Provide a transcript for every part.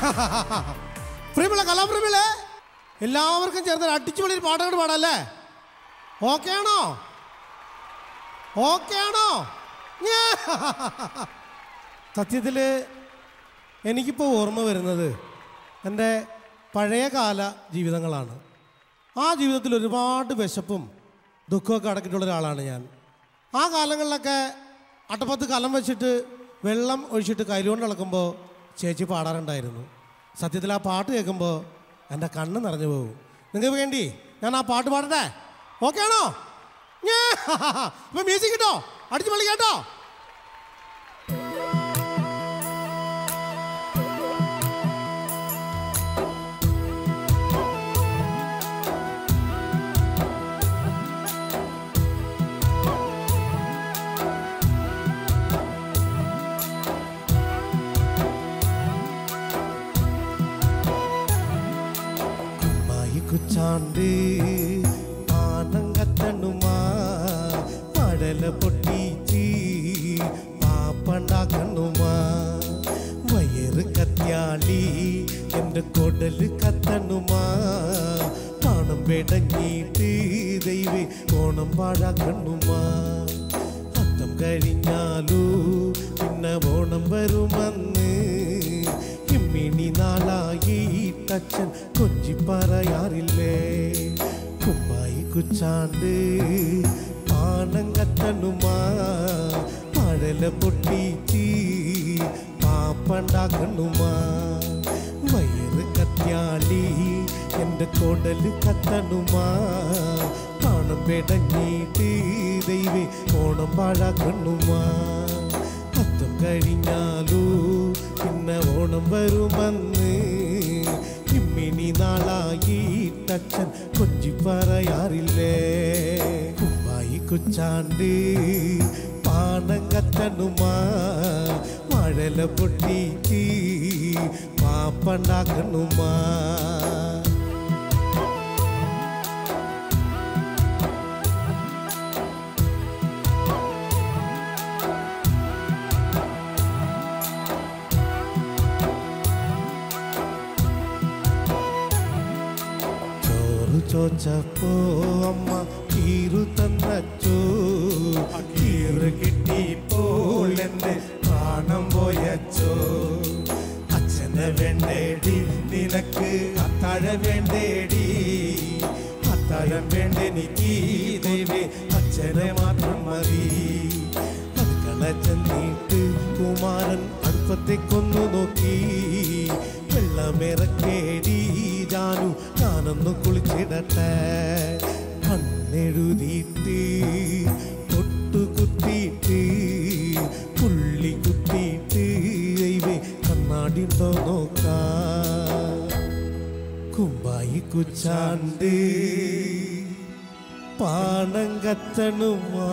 പ്രിയമുള്ള കലാപ്രമിളെ എല്ലാവർക്കും ചേർന്ന് അടിച്ചു പൊളി പാട്ടങ്ങൾ പാടല്ലേ ഓക്കെ ആണോ ഓക്കെ ആണോ ഞാ. സത്യത്തില് എനിക്കിപ്പോൾ ഓർമ്മ വരുന്നത് എൻ്റെ പഴയകാല ജീവിതങ്ങളാണ് ആ ജീവിതത്തിൽ ഒരുപാട് വിശപ്പും ദുഃഖമൊക്കെ അടക്കിയിട്ടുള്ള ഒരാളാണ് ഞാൻ ആ കാലങ്ങളിലൊക്കെ അട്ടപ്പത്ത് കലം വെച്ചിട്ട് വെള്ളം ഒഴിച്ചിട്ട് കൈലുകൊണ്ട് ഇളക്കുമ്പോൾ ചേച്ചി പാടാറുണ്ടായിരുന്നു സത്യത്തിൽ ആ പാട്ട് കേൾക്കുമ്പോൾ എൻ്റെ കണ്ണ് നിറഞ്ഞു പോകും നിങ്ങൾക്ക് വേണ്ടി ഞാൻ ആ പാട്ട് പാടട്ടെ ഓക്കെ ആണോ ഞാ. ഇപ്പൊ മ്യൂസിക് കിട്ടോ അടിച്ചു പള്ളി കേട്ടോ അമ്മായി കുച്ചാണ്ട് ആനങ്കത്തണ്ണുമാ മഴല പൊട്ടിച്ച് പാപ്പണ്ടാക്കണ്ണുമാ വയറ് കത്യാളി എൻ്റെ കൊടല് കത്തണ്ണുമാ പണം പെടഞ്ഞിട്ട് ദൈവേ ഓണം പാഴാക്കണ്ണുമാ അത്തം കഴിഞ്ഞാലൂ പിന്നെ ഓണം വരുമെന്ന് ഇമ്മിണി നാളായി തച്ചൻ കൊഞ്ചി പറയാറില്ലേ കുമ്മായി കുച്ചാണ്ട് പാണം കത്തണുമാ മഴല പൊട്ടിച്ച് പാപ്പണ്ടാക്കണുമാ വയറ് കത്യാളി എൻ്റെ കൊടല് കത്തണുമാ പണം പെടഞ്ഞിട്ട് ദൈവേ ഓണം പാഴാക്കണുമാ അത്തം കഴിഞ്ഞാലൂ പിന്നെ ഓണം വരുമെന്ന് ഇമ്മിണി നാളായി തച്ചൻ കൊഞ്ചി പറയാറില്ലേ കുമ്പായി കുച്ചാണ്ട് പാണം കത്തണുമാ മഴല പൊട്ടിച്ച് പാപ്പണ്ടാക്കണുമാ ചോറ് ചോച്ചപ്പോ അമ്മ കീറു തന്നച്ചോ കീറ് കിട്ടിയപ്പോൾ എന്റെ പ്രാണം പോയച്ചോ അച്ഛനെ വേണ്ടേടി നിനക്ക് അത്താഴ വേണ്ടേടി അത്താഴം വേണ്ടെനിക്ക് ദൈവേ അച്ഛനെ മാത്രം മതി അടുക്കള ചെന്നിട്ട് കുമാരൻ അടുപ്പത്തെ കൊന്നു നോക്കി വെള്ളമിറക്കേടി ജാനു ഞാനൊന്ന് കുളിച്ചിടട്ടെ കണ്ണെഴുതിയിട്ട് തൊട്ടു കുത്തിയിട്ട് പുള്ളി കുത്തിയിട്ട് ദൈവേ കണ്ണാടിണ്ടോ നോക്കാ കുമ്പായി കുച്ചാണ്ട് പാണം കത്തണുമാ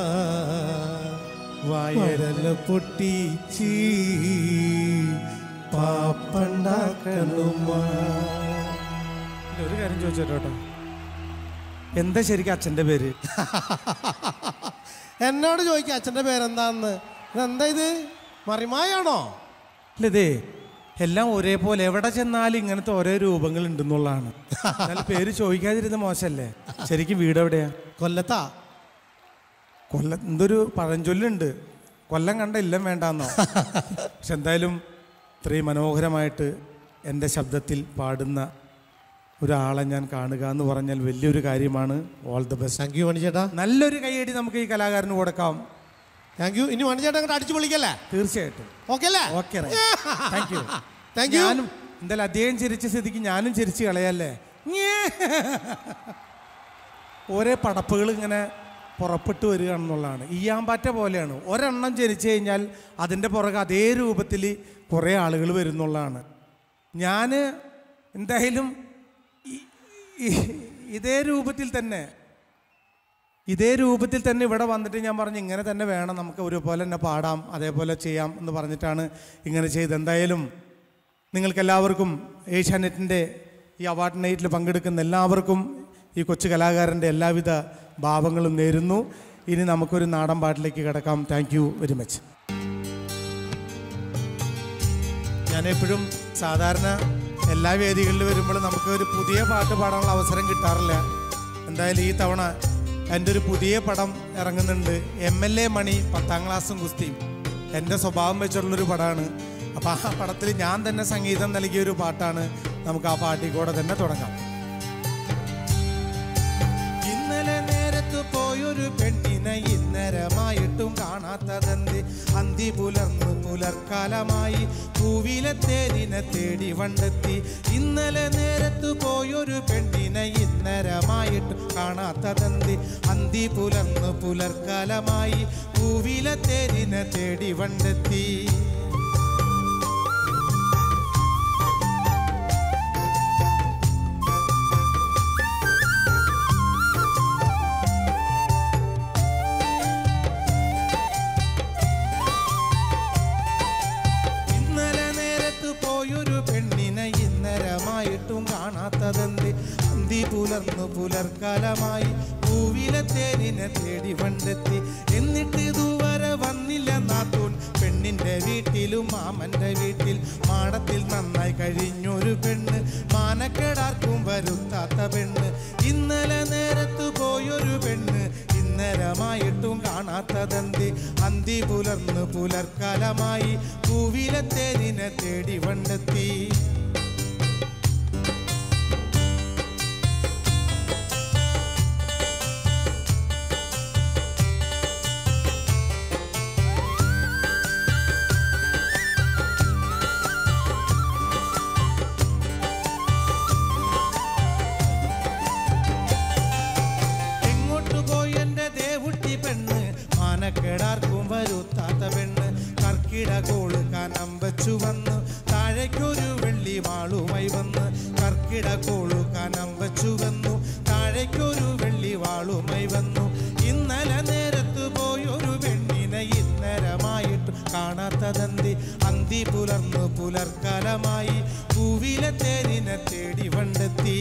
വയറല പൊട്ടിച്ച് പാപ്പണ്ടാക്കണുമാ ഒരു കാര്യം ചോദിച്ചോട്ടോ എന്താ ശരിക്കും അച്ഛൻ്റെ പേര് എന്നോട് ചോദിക്കുക അച്ഛൻ്റെ പേരെന്താന്ന് ഇതെന്താ ഇത് മറിമായാണോ അല്ല ഇതേ എല്ലാം ഒരേപോലെ എവിടെ ചെന്നാലും ഇങ്ങനത്തെ ഓരോ രൂപങ്ങൾ ഉണ്ടെന്നുള്ളതാണ് എന്നാലും പേര് ചോദിക്കാതിരുന്ന മോശമല്ലേ ശരിക്കും വീട് എവിടെയാ കൊല്ലത്താ കൊല്ലം എന്തൊരു പഴഞ്ചൊല്ലുണ്ട് കൊല്ലം കണ്ട ഇല്ലം വേണ്ടാന്നോ പക്ഷെ എന്തായാലും ഇത്രയും മനോഹരമായിട്ട് എൻ്റെ ശബ്ദത്തിൽ പാടുന്ന ഒരാളെ ഞാൻ കാണുക എന്ന് പറഞ്ഞാൽ വലിയൊരു കാര്യമാണ് all the best thank you മണിച്ചേട്ടാ നല്ലൊരു കൈയടി നമുക്ക് ഈ കലാകാരന് കൊടുക്കാം താങ്ക് യു ഇനി മണിച്ചേട്ടാ അങ്ങോട്ട് അടിച്ചു പൊളിക്കല്ലേ തീർച്ചയായിട്ടും ഓക്കെ അല്ലേ okay thank you thank you ഞാനും എന്തായാലും അദ്ദേഹം ചിരിച്ച സ്ഥിതിക്ക് ഞാനും ചിരിച്ച് കളയല്ലേ ഞേ. ഓരോ പടപ്പുകൾ ഇങ്ങനെ പുറപ്പെട്ട് വരികയാണെന്നുള്ളതാണ് ഈയാമ്പാറ്റ പോലെയാണ് ഒരെണ്ണം ജനിച്ചു കഴിഞ്ഞാൽ അതിൻ്റെ പുറകെ അതേ രൂപത്തിൽ കുറേ ആളുകൾ വരുന്നുള്ളതാണ് ഞാൻ എന്തായാലും ഈ- ഈ- ഇതേ രൂപത്തിൽ തന്നെ ഇതേ രൂപത്തിൽ തന്നെ ഇവിടെ വന്നിട്ട് ഞാൻ പറഞ്ഞു ഇങ്ങനെ തന്നെ വേണം നമുക്ക് ഒരുപോലെ തന്നെ പാടാം അതേപോലെ ചെയ്യാം എന്ന് പറഞ്ഞിട്ടാണ് ഇങ്ങനെ ചെയ്ത് എന്തായാലും നിങ്ങൾക്കെല്ലാവർക്കും ഏഷ്യാനെറ്റിൻ്റെ ഈ അവാർഡ് നൈറ്റിൽ പങ്കെടുക്കുന്ന എല്ലാവർക്കും ഈ കൊച്ചു കലാകാരൻ്റെ എല്ലാവിധ ഭാവങ്ങളും നേരുന്നു ഇനി നമുക്കൊരു നാടൻ പാട്ടിലേക്ക് കിടക്കാം താങ്ക് യു വെരി മച്ച് ഞാൻ എപ്പോഴും സാധാരണ എല്ലാ വേദികളിലും വരുമ്പോൾ നമുക്ക് ഒരു പുതിയ പാട്ട് പാടാനുള്ള അവസരം കിട്ടാറില്ല എന്തായാലും ഈ തവണ എൻ്റെ ഒരു പുതിയ പടം ഇറങ്ങുന്നുണ്ട് എം എൽ എ മണി പത്താം ക്ലാസ്സും കുസ്തിയും എൻ്റെ സ്വഭാവം വെച്ചിട്ടുള്ളൊരു പടമാണ് അപ്പോൾ ആ പടത്തിൽ ഞാൻ തന്നെ സംഗീതം നൽകിയ ഒരു പാട്ടാണ് നമുക്ക് ആ പാട്ടിൽ കൂടെ തന്നെ തുടങ്ങാം ഇന്നലെ നേരത്ത് പോയൊരു പെണ്ണിനെ ഇന്നരമായിട്ടും കാണാത്തതെന്ത് അന്തി പുലർന്നു പുലർക്കാലമായി പൂവിലെ തേരിനെ തേടി വണ്ടെത്തി ഇന്നലെ നേരത്ത് പോയൊരു പെണ്ണിനെ ഇന്നരമായിട്ടും കാണാത്തതെന്ത് അന്തി പുലർന്നു പുലർക്കാലമായി പൂവിലെ തേരിനെ തേടി വണ്ടെത്തി ഇന്നലെ നേരത്ത് പോയൊരു പെണ്ണിനെ ഇന്നരമായിട്ടും കാണാത്തതെന്ത് അന്തി പുലർന്നു പുലർക്കാലമായി പൂവിലെ തേരിനെ തേടി വണ്ടെത്തി എന്നിട്ട് ഇതുവരെ വന്നില്ല നാത്തൂൻ പെണ്ണിന്റെ വീട്ടിലും മാമന്റെ വീട്ടിൽ മാടത്തിൽ നന്നായി കഴിഞ്ഞൊരു പെണ്ണ് മാനക്കേടാർക്കും വരുത്താത്ത പെണ്ണ് ഇന്നലെ നേരത്ത് പോയൊരു പെണ്ണ് ഇന്നരമായിട്ടും കാണാത്തതെന്ത് അന്തി പുലർന്നു പുലർക്കാലമായി പൂവിലെ തേരിനെ തേടി വണ്ടെത്തി എങ്ങോട്ട് പോയി എന്റെ ദേവുട്ടി പെണ്ണ് മാനക്കേടാർക്കും വരുത്താത്ത പെണ്ണ് കർക്കിട കോള് കനം വെച്ചു വന്ന് താഴേക്കൊരു വെള്ളി വാളുമായി വന്ന് കർക്കിട കോളു കനം വെച്ചു വന്നു താഴേക്കൊരു വെള്ളി വാളുമായി വന്നു ഇന്നലെ നേരത്ത് പോയൊരു പെണ്ണിനെ ഇന്നരമായിട്ട് കാണാത്തതന്തി അന്തി പുലർന്നു പുലർക്കാലമായി പൂവിലെ തേരിനെ തേടി വണ്ടെത്തി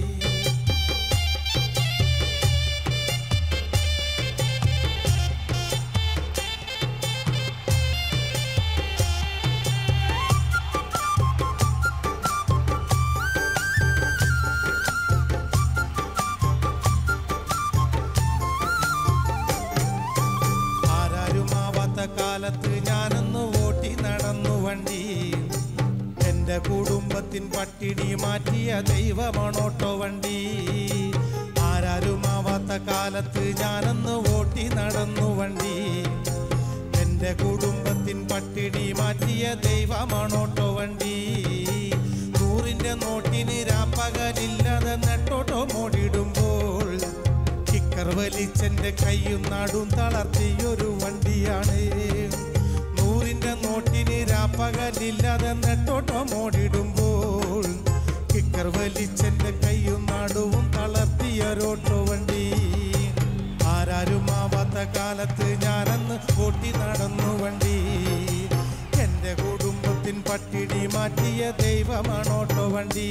ആരാരുമാവാത്ത കാലത്ത് ഞാനൊന്ന് ഓട്ടി നടന്നു വണ്ടി എന്റെ കുടുംബത്തിൻ പട്ടിണി മാറ്റിയ ദൈവമാണോട്ടോ വണ്ടി ആരാരുമാവാത്ത കാലത്ത് ഞാനൊന്ന് ഓട്ടി നടന്നു വണ്ടി എന്റെ കുടുംബത്തിൻ പട്ടിണി മാറ്റിയ ദൈവമാണോട്ടോ വണ്ടി നൂറിന്റെ നോട്ടിന് രാപ്പകലില്ലാതെ നെട്ടോട്ടോ മോടിടുമ്പോൾ കിക്കർ വലിച്ചെന്റെ കൈയും നാടും തളർത്തിയൊരു വണ്ടിയാണ് നൂറിന്റെ നോട്ടിന് രാപ്പകലില്ലാതെ നെട്ടോട്ടോ മോടിടുമ്പോൾ കിക്കർ വലിച്ചെന്റെ കൈയും നാടുവും തളർത്തിയൊരോട്ടോ വണ്ടി ആരാരുമാവാത്ത കാലത്ത് ഞാനന്ന് ഓട്ടി നടന്നു വണ്ടി എന്റെ കുടുംബത്തിൻ പട്ടിണി മാറ്റിയ ദൈവമാണോട്ടോ വണ്ടി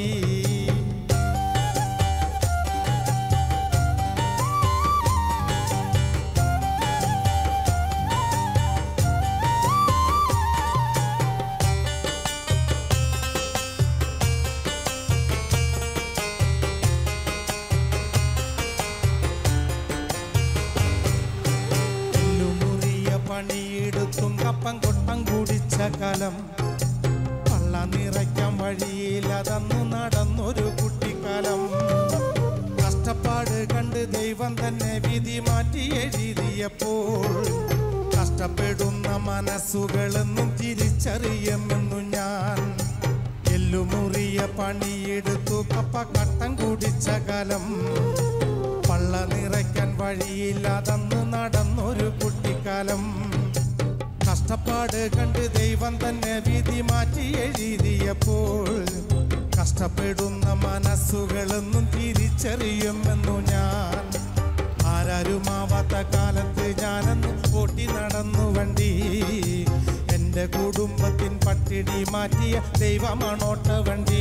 എല്ലുമുറിയ പണിയെടുത്തും കപ്പം കൊട്ടം കുടിച്ച കാലം പള്ള നിറയ്ക്കാൻ വഴിയില്ലതന്നു നടന്നൊരു കുട്ടിക്കാലം കഷ്ടപ്പാട് കണ്ട് ദൈവം തന്നെ വിധി മാറ്റി എഴുതിയപ്പോൾ കഷ്ടപ്പെടുന്ന മനസ്സുകളെന്നും തിരിച്ചറിയുമെന്നു ഞാൻ എല്ലുമുറിയ പണിയെടുത്തു കപ്പ കട്ടം കുടിച്ച കാലം പള്ള നിറയ്ക്കാൻ വഴിയില്ലാതന്ന് നടന്നൊരു കുട്ടിക്കാലം കഷ്ടപ്പാട് കണ്ട് ദൈവം തന്നെ വിധി മാറ്റി എഴുതിയപ്പോൾ കഷ്ടപ്പെടുന്ന മനസ്സുകളെന്നും തിരിച്ചറിയുമെന്നു ഞാൻ ആരാരുമാവാത്ത കാലത്ത് ഞാനന്ന് ഓട്ടി നടന്നു വണ്ടി എൻ്റെ കുടുംബത്തിൻ പട്ടിണി മാറ്റിയ ദൈവമാണോട്ട വണ്ടി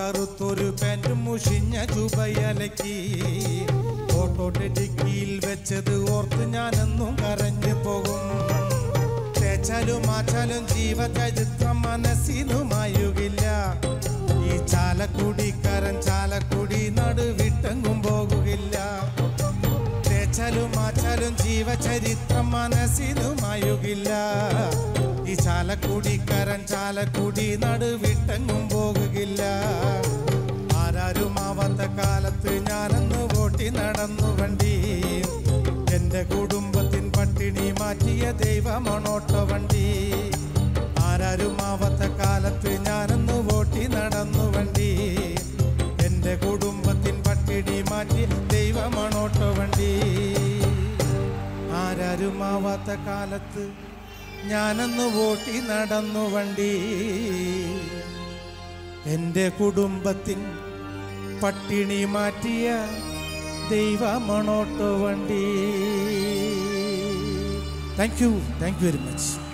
കറുത്തൊരു പാൻറ്റും മുഷിഞ്ഞ ചുബയലക്കി ഓട്ടോട്ടെ ഡിക്കിയിൽ വെച്ചത് ഓർത്ത് ഞാനെന്നും കരഞ്ഞു പോകും തേച്ചാലും മാച്ചാലും ജീവചരിത്രം മനസ്സിനുമായുകില്ല ഈ ചാലക്കുടിക്കാരൻ ചാലക്കുടി നടുവിട്ടെങ്ങും പോകുകില്ല തേച്ചാലും മാച്ചാലും ജീവചരിത്രം മനസ്സിനുമായുകില്ല ഈ ചാലക്കുടിക്കാരൻ ചാലക്കുടി നടുവിട്ടെങ്ങും പോകുകില്ല ആരാരും ആവാത്ത കാലത്ത് ഞാനന്ന് ഓട്ടി നടന്നു വണ്ടി എന്റെ കുടുംബത്തിൻ പട്ടിണി മാറ്റിയ ദൈവമണോട്ടോ വണ്ടി ആരാരും ആവാത്ത കാലത്ത് ഞാനന്ന് ഓട്ടി നടന്നു വണ്ടി എന്റെ കുടുംബത്തിൻ പട്ടിണി മാറ്റി ദൈവമണോട്ടോ വണ്ടി ആരാരും ആവാത്ത കാലത്ത് ഞാനന്ന് ഓട്ടി നടന്നു വണ്ടി എൻ്റെ കുടുംബത്തിൻ പട്ടിണി മാറ്റിയ ദൈവമണോട്ടോ വണ്ടി thank you thank you very much